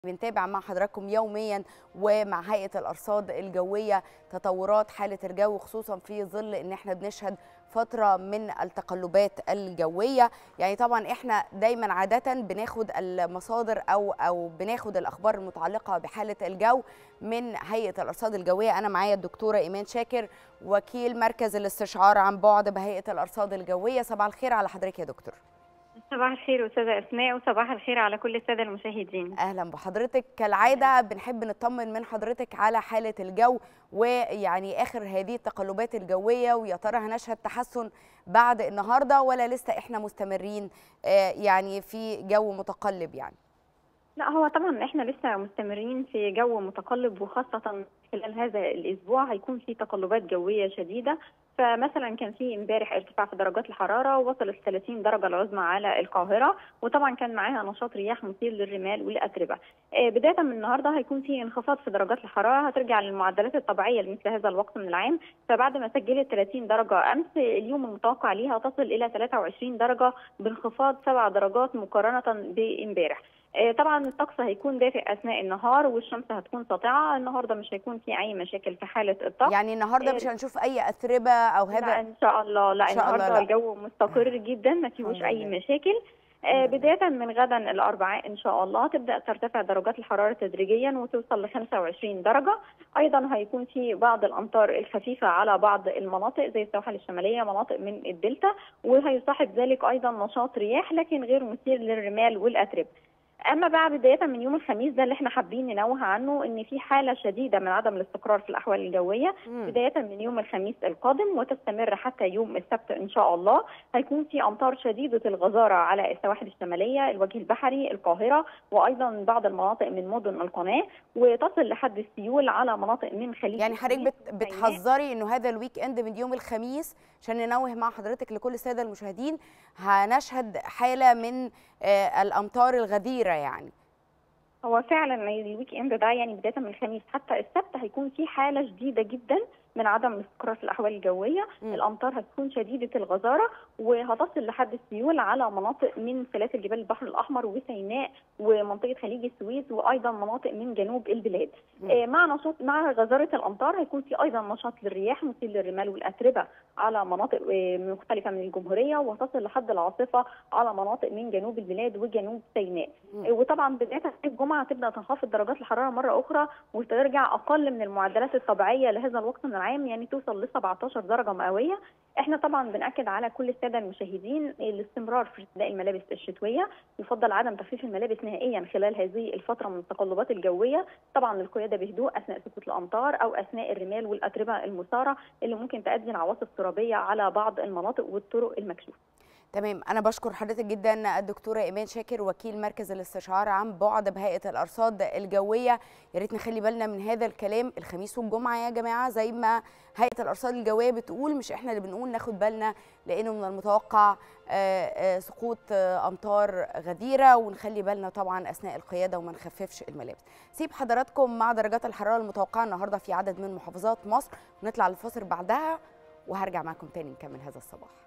بنتابع مع حضراتكم يوميا ومع هيئه الارصاد الجويه تطورات حاله الجو خصوصا في ظل ان احنا بنشهد فتره من التقلبات الجويه يعني طبعا احنا دايما عاده بناخد المصادر او او بناخد الاخبار المتعلقه بحاله الجو من هيئه الارصاد الجويه انا معايا الدكتوره ايمان شاكر وكيل مركز الاستشعار عن بعد بهيئه الارصاد الجويه صباح الخير على حضرتك يا دكتور صباح الخير استاذه اسماء وصباح الخير على كل الساده المشاهدين اهلا بحضرتك كالعاده بنحب نطمن من حضرتك على حاله الجو ويعني اخر هذه التقلبات الجويه ويا ترى هنشهد تحسن بعد النهارده ولا لسه احنا مستمرين يعني في جو متقلب يعني لا هو طبعا احنا لسه مستمرين في جو متقلب وخاصه خلال هذا الاسبوع هيكون في تقلبات جويه شديده فمثلا كان في امبارح ارتفاع في درجات الحراره وصلت 30 درجه العظمى على القاهره وطبعا كان معاها نشاط رياح مثير للرمال والاتربه. بدايه من النهارده هيكون في انخفاض في درجات الحراره هترجع للمعدلات الطبيعيه لمثل هذا الوقت من العام فبعد ما سجلت 30 درجه امس اليوم المتوقع ليها تصل الى 23 درجه بانخفاض 7 درجات مقارنه بامبارح. طبعا الطقس هيكون دافئ اثناء النهار والشمس هتكون ساطعه النهارده مش هيكون في اي مشاكل في حاله الطقس يعني النهارده مش هنشوف اي اتربه او هبه لا ان شاء الله لا النهارده لا. الجو مستقر جدا ما فيهوش اي مشاكل آه بداية من غدا الأربعاء إن شاء الله تبدأ ترتفع درجات الحرارة تدريجيا وتوصل ل 25 درجة أيضا هيكون في بعض الأمطار الخفيفة على بعض المناطق زي السواحل الشمالية مناطق من الدلتا وهيصاحب ذلك أيضا نشاط رياح لكن غير مثير للرمال والأتربة اما بقى بدايه من يوم الخميس ده اللي احنا حابين ننوه عنه ان في حاله شديده من عدم الاستقرار في الاحوال الجويه مم. بدايه من يوم الخميس القادم وتستمر حتى يوم السبت ان شاء الله هيكون في امطار شديده الغزاره على السواحل الشماليه الوجه البحري القاهره وايضا بعض المناطق من مدن القناه وتصل لحد السيول على مناطق من خليج يعني حضرتك بتحذري انه هذا الويك اند من يوم الخميس عشان ننوه مع حضرتك لكل الساده المشاهدين هنشهد حاله من الامطار الغزيره يعني هو فعلا الويك اند ده يعني بدايه من الخميس حتى السبت هيكون في حاله شديده جدا من عدم الاستقرار في الاحوال الجويه م. الامطار هتكون شديده الغزاره وهتصل لحد السيول على مناطق من سلاسل جبال البحر الاحمر وسيناء ومنطقه خليج السويس وايضا مناطق من جنوب البلاد آه مع نشاط مع غزاره الامطار هيكون في ايضا نشاط للرياح مثير للرمال والاتربه على مناطق آه مختلفه من الجمهوريه وهتصل لحد العاصفه على مناطق من جنوب البلاد وجنوب سيناء آه وطبعا بدايه الجمعه تبدا تنخفض درجات الحراره مره اخرى وترجع اقل من المعدلات الطبيعيه لهذا الوقت من العام يعني توصل ل 17 درجه مئويه احنا طبعا بناكد على كل الساده المشاهدين الاستمرار في ارتداء الملابس الشتويه يفضل عدم تخفيف الملابس نهائيا خلال هذه الفتره من التقلبات الجويه طبعا القياده بهدوء اثناء سقوط الامطار او اثناء الرمال والاتربه المثاره اللي ممكن تؤدي لعواصف ترابيه على بعض المناطق والطرق المكشوفه تمام انا بشكر حضرتك جدا الدكتوره ايمان شاكر وكيل مركز الاستشعار عن بعد بهيئه الارصاد الجويه يا ريت نخلي بالنا من هذا الكلام الخميس والجمعه يا جماعه زي ما هيئه الارصاد الجويه بتقول مش احنا اللي بنقول ناخد بالنا لانه من المتوقع سقوط امطار غزيره ونخلي بالنا طبعا اثناء القياده وما نخففش الملابس سيب حضراتكم مع درجات الحراره المتوقعه النهارده في عدد من محافظات مصر ونطلع للفاصل بعدها وهرجع معكم تاني نكمل هذا الصباح